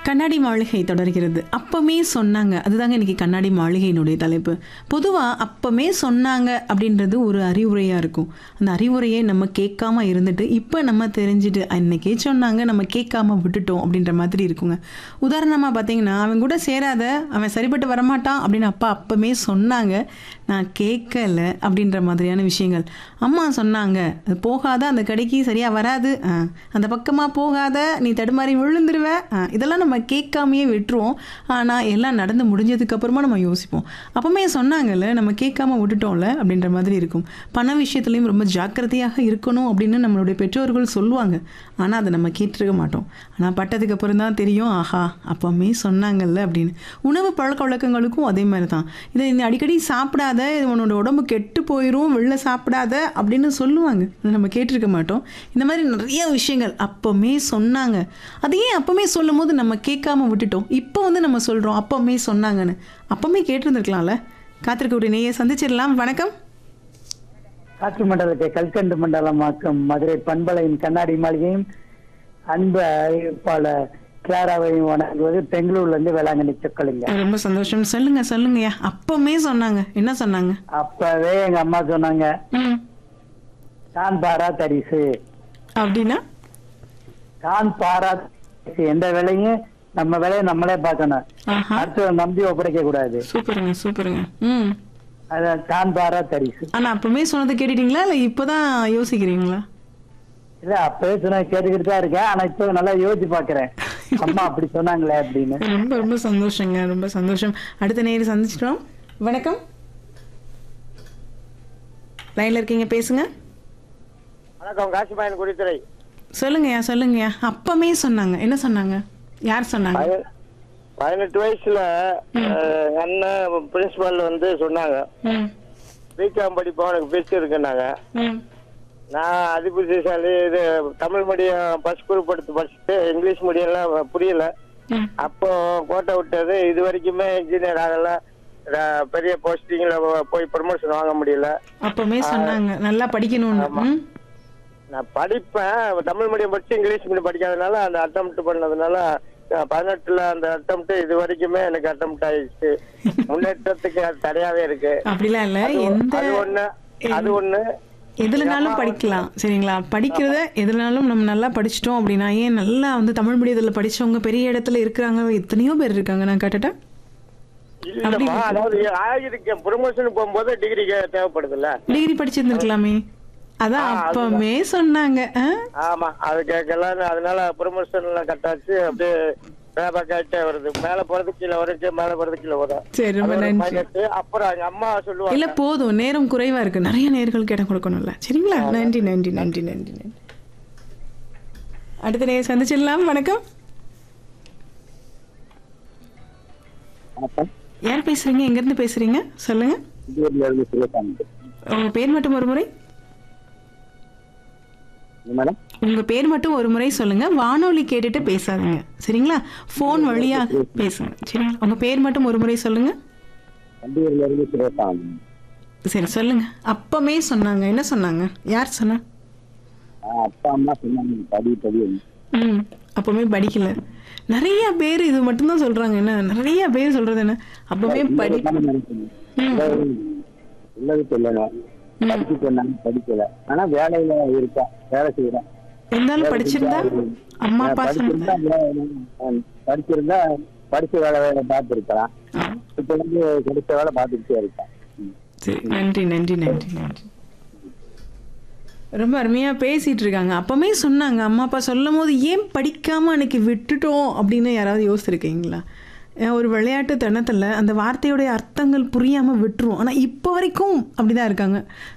கண்ணாடி மாளிகை தொடர்கிறது அப்பமே சொன்னாங்க அதுதாங்க இன்னைக்கு கண்ணாடி மாளிகையினுடைய தலைப்பு பொதுவாக அப்பமே சொன்னாங்க அப்படின்றது ஒரு அறிவுரையாக இருக்கும் அந்த அறிவுரையை நம்ம கேட்காம இருந்துட்டு இப்போ நம்ம தெரிஞ்சுட்டு அன்னைக்கே சொன்னாங்க நம்ம கேட்காம விட்டுட்டோம் அப்படின்ற மாதிரி இருக்குங்க உதாரணமாக பார்த்தீங்கன்னா அவன் கூட சேராத அவன் சரிப்பட்டு வரமாட்டான் அப்படின்னு அப்பா அப்பமே சொன்னாங்க நான் கேட்கல அப்படின்ற மாதிரியான விஷயங்கள் அம்மா சொன்னாங்க அது போகாத அந்த கடைக்கு சரியாக வராது ஆ, அந்த பக்கமாக போகாத நீ தடுமாறி விழுந்துருவ ஆ, இதெல்லாம் நம்ம கேட்காமையே விட்டுருவோம் ஆனால் எல்லாம் நடந்து முடிஞ்சதுக்கு அப்புறமா நம்ம யோசிப்போம் அப்பவுமே சொன்னாங்கல்ல நம்ம கேட்காம விட்டுட்டோம்ல அப்படின்ற மாதிரி இருக்கும் பண விஷயத்துலையும் ரொம்ப ஜாக்கிரதையாக இருக்கணும் அப்படின்னு நம்மளுடைய பெற்றோர்கள் சொல்லுவாங்க ஆனால் அதை நம்ம கேட்டிருக்க மாட்டோம் ஆனால் பட்டதுக்கு அப்புறம் தான் தெரியும் ஆஹா அப்பவுமே சொன்னாங்கல்ல அப்படின்னு உணவு பழக்க வழக்கங்களுக்கும் அதே மாதிரி தான் இதை நீ அடிக்கடி சாப்பிடாத இது உன்னோட உடம்பு கெட்டு போயிடும் வெளில சாப்பிடாத அப்படின்னு சொல்லுவாங்க அதை நம்ம கேட்டிருக்க மாட்டோம் இந்த மாதிரி நிறைய விஷயங்கள் அப்பவுமே சொன்னாங்க அது ஏன் அப்பவுமே சொல்லும் போது நம்ம கேட்காம விட்டுட்டோம் இப்போ வந்து நம்ம சொல்கிறோம் அப்பவுமே சொன்னாங்கன்னு அப்பவுமே கேட்டிருந்துருக்கலாம்ல காத்திருக்கக்கூடிய நெய்யை சந்திச்சிடலாம் வணக்கம் காற்று மண்டலத்தை கல்கண்டு மண்டலமாக்கும் மதுரை பண்பலையின் கண்ணாடி மாளிகையும் அன்பு அறிவிப்பாளர் கிளாராவையும் வணங்குவது பெங்களூர்ல இருந்து வேளாங்கண்ணி சொக்கலிங்க ரொம்ப சந்தோஷம் சொல்லுங்க சொல்லுங்கய்யா அப்பவுமே சொன்னாங்க என்ன சொன்னாங்க அப்பவே எங்க அம்மா சொன்னாங்க ம் தான் பாரா தரிசு அப்படின்னா தான் பாரா தரிசு எந்த வேலையும் நம்ம வேலையை நம்மளே பார்க்கணும் ஆஹா அடுத்தவங்க நம்பி ஒப்படைக்க கூடாது சூப்பருங்க சூப்பருங்க ம் அதான் தான் பாரா தரிசு ஆனா அப்பவுமே சொன்னதை கேட்டுட்டீங்களா இல்லை இப்போதான் யோசிக்கிறீங்களா இல்ல அப்பவே சொன்ன கேட்டுக்கிட்டு தான் இருக்கேன் ஆனா இப்ப நல்லா யோசிச்சு பாக்குறேன் அம்மா அப்படி சொன்னாங்களே அப்படின்னு ரொம்ப ரொம்ப சந்தோஷங்க ரொம்ப சந்தோஷம் அடுத்த நேரம் சந்திச்சிட்டோம் வணக்கம் லைன்ல இருக்கீங்க பேசுங்க வணக்கம் காசிபாயன் குடித்துறை சொல்லுங்கய்யா சொல்லுங்கய்யா அப்பமே சொன்னாங்க என்ன சொன்னாங்க யார் சொன்னாங்க பதி- பதினெட்டு வயசுல அஹ், எங்க அண்ணன் பிரின்சிபால் வந்து சொன்னாங்க ம் பிகாம் படிப்போம் எனக்கு பெஸ்ட் இருக்குன்னாங்க ம் நான் அதிபுத்திசாலி இது தமிழ் மீடியம் ஃபர்ஸ்ட் குரூப் எடுத்து படிச்சுட்டு இங்கிலீஷ் மீடியம்லாம் புரியல ம் அப்போ கோட்டை விட்டது இது வரைக்குமே இன்ஜினியர் ஆகல அஹ், பெரிய போஸ்டிங்ல போய் ப்ரமோஷன் வாங்க முடியல அப்பமே சொன்னாங்க நல்லா படிக்கணும்னு ம் நான் படிப்பேன் தமிழ் மீடியம் படிச்சு இங்கிலீஷ் மீடியம் படிக்காதனால அந்த அட்டம்ப்ட் பண்ணதுனால அஹ், பதினெட்டுல அந்த அட்டம்ப்ட் இது வரைக்குமே எனக்கு அட்டம்ப்ட் ஆயிடுச்சு முன்னேற்றத்துக்கு அது தடையாவே இருக்கு அப்படிலாம் இல்லை அது ஒ- எந்த அது ஒண்ணு அது ஒண்ணு எதுலனாலும் படிக்கலாம் சரிங்களா படிக்கிறத எதுலனாலும் நம்ம நல்லா படிச்சிட்டோம் அப்படின்னா ஏன் நல்லா வந்து தமிழ் மீடியத்தில் படிச்சவங்க பெரிய இடத்துல இருக்கிறாங்க எத்தனையோ பேர் இருக்காங்க நான் கேட்டுட்டா இல்லம்மா அதாவது ஆகிருக்கேன் ப்ரொமோஷன் போகும்போது டிகிரி தேவைப்படுதுல்ல டிகிரி படிச்சிருந்துருக்கலாமே அதான் அப்பமே சொன்னாங்க ஆ? ஆமா அது கேட்கலாம் அதனால ப்ரொமோஷன்ல கட்டாச்சு அப்படியே பேபக் ஆயிட்டே வருது மேல போறது கீழே வருது மேல போறது கீழே வரும் சரி ரொம்ப அது ஒரு நன்றி minus. அப்புறம் எங்க அம்மா சொல்லுவாங்க இல்ல போதும் நேரம் குறைவா இருக்கு நிறைய நேர்கள் இடம் கொடுக்கணும்ல சரிங்களா நன்றி நன்றி நன்றி நன்றி நன்றி அடுத்த நேரம் சந்திச்சிடலாம் வணக்கம் வணக்கம் யார் பேசுறீங்க எங்க இருந்து பேசுறீங்க சொல்லுங்க இந்தியூர்ல இருந்து சிவசாமி உங்க பேர் மட்டும் ஒரு முறை மேடம் உங்க பேர் மட்டும் ஒரு முறை சொல்லுங்க வானொலி கேட்டுட்டு பேசாதீங்க சரிங்களா ஃபோன் வழியா பேசுங்க சரிங்களா உங்க பேர் மட்டும் ஒரு முறை சொல்லுங்க இந்தியூர்ல இருந்து சிவசாமி சரி சொல்லுங்க அப்பமே சொன்னாங்க என்ன சொன்னாங்க யார் சொன்னா அப்பா அம்மா சொன்னாங்க படி படி ம் அப்பவுமே படிக்கல நிறைய பேர் இது மட்டும்தான் சொல்றாங்க என்ன நிறைய பேர் சொல்றது என்ன அப்பவுமே படி உள்ளது சொல்லுங்க படிக்க சொன்னாங்க படிக்கல ஆனா வேலையில இருக்கா வேலை செய்யறேன் இருந்தாலும் படிச்சிருந்தா அம்மா அப்பா சொன்ன படிச்சிருந்தா வேலை- படிச்சிருந்தா படிச்ச வேலை வேலை பார்த்துருக்கலாம் இப்ப வந்து கிடைச்ச வேலை பார்த்துக்கிட்டே இருக்கேன் ம். சரி நன்றி நன்றி நன்றி நன்றி ரொம்ப அருமையா பேசிட்டு இருக்காங்க அப்பவுமே சொன்னாங்க அம்மா அப்பா சொல்லும் போது ஏன் படிக்காம அன்னைக்கு விட்டுட்டோம் அப்படின்னு யாராவது யோசிச்சிருக்கீங்களா அஹ் ஒரு விளையாட்டு தனத்தில் அந்த வார்த்தையுடைய அர்த்தங்கள் புரியாம விட்டுருவோம் ஆனா இப்போ வரைக்கும் அப்படிதான் இருக்காங்க